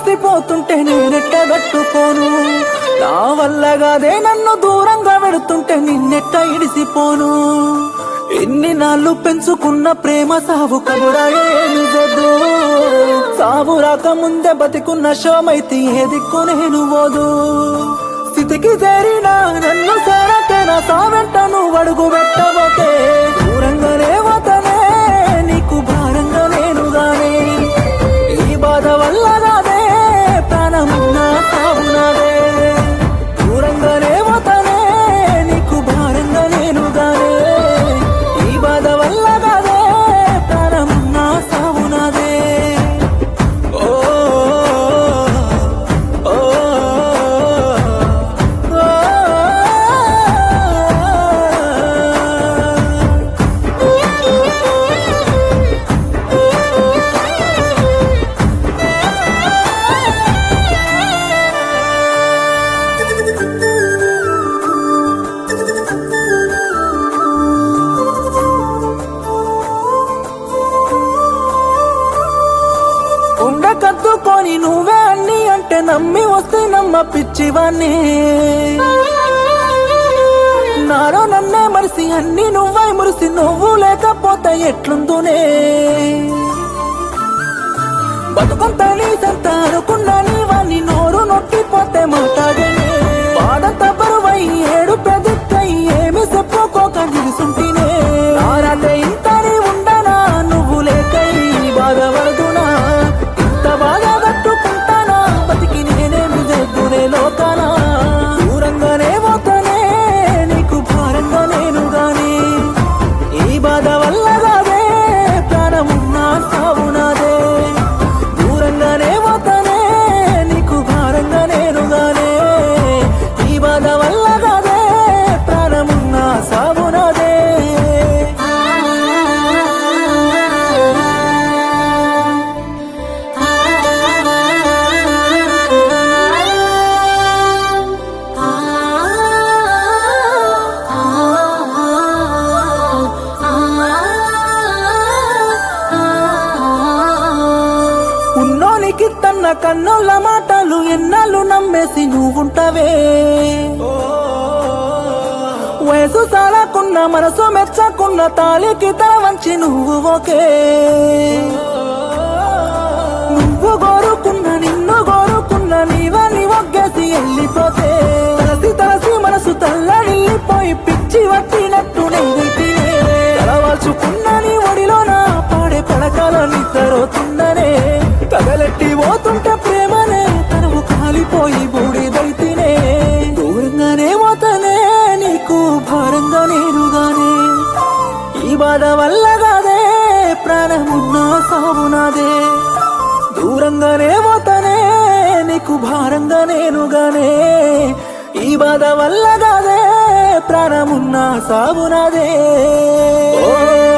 ఎత్తిపోతుంటే నేనెట్ట తట్టుకోను నా వల్లగాదే నన్ను దూరంగా వెడుతుంటే నిన్నెట్ట ఇడిసిపోను ఎన్ని నాళ్ళు పెంచుకున్న ప్రేమ సావు కబురా ఏమి జద్దు సావు రాకముందే బతికున్న శవమైతే ఏ దిక్కు నేను పోదు స్థితికి చేరినా నన్ను సేరకేనా సావెంట నువ్వు అడుగు పెట్టబోతే దూరంగానే పోతనే నీకు భారంగా నేను గానే ఈ బాధ వల్ల నాదే ప్రాణమున్నా సాగునాదే దూరంగానే పోతనే నీకు భారంగా నేను గానే ఈ బాధ వల్ల కాదే ప్రాణమున్నా సాగునాదే ఓ ఓ ఉండ కత్తుకొని నువ్వే అన్ని అంటే నమ్మి వస్తే నమ్మ పిచ్చివాణ్ణి నాలో నన్నే మరిసి అన్ని నువ్వై మురిసి నువ్వు లేకపోతే ఎట్లుందునే బతుకంతా నీ సంత అనుకున్నా నీ వాణ్ణి నోరు నొట్టిపోతే మాట్లాడేనే పాడంత బరువై ఏడు ప్రదిక్కై ఏమి చెప్పుకోక నిలుసుంటినే నారాటే ఇంత నీ ఉండనా నువ్వు లేకై బాధపడుతున్నా ఇంత బాగా కట్టుకుంటానా బతికి నేనేమి చేద్దునే లోకానా దూరంగానే పోతానే నీకు భారంగా నేను గాని ఈ బాధ వల్ల కాదే ప్రాణమున్నా సావునాదే దూరంగానే పోతానే నీకు భారంగా నేను గానే ఈ బాధ వల్ల కాదే ప్రాణమున్నా సావునాదే ఉన్నోనికి తన్న కన్నుల మాటలు ఎన్నాళ్ళు నమ్మేసి నువ్వుంటవే వయసు సాలకున్న మనసు మెచ్చకున్న తాలికి తల వంచి నువ్వు ఒకే నువ్వు కోరుకున్న నిన్ను కోరుకున్న నీవని ఒగ్గేసి వెళ్ళిపోతే తలసి తలసి మనసు తల్లడిల్లిపోయి పిచ్చి పట్టినట్టు నేనైతేనే తలవాల్చుకున్న నీ ఒడిలోన పాడే పడకల నిద్రవుతుందనే తగలెట్టి పోతుంటే ప్రేమనే తనువు కాలిపోయి బూడిదైతేనే దూరంగానే పోతనే నీకు భారంగా నేనుగానే ఈ బాధ వల్ల కాదే ప్రాణమున్నా సావునాదే దూరంగానే పోతానే నీకు భారంగా నేనుగానే ఈ బాధ వల్ల కాదే ప్రాణమున్నా సాగునాదే ఓ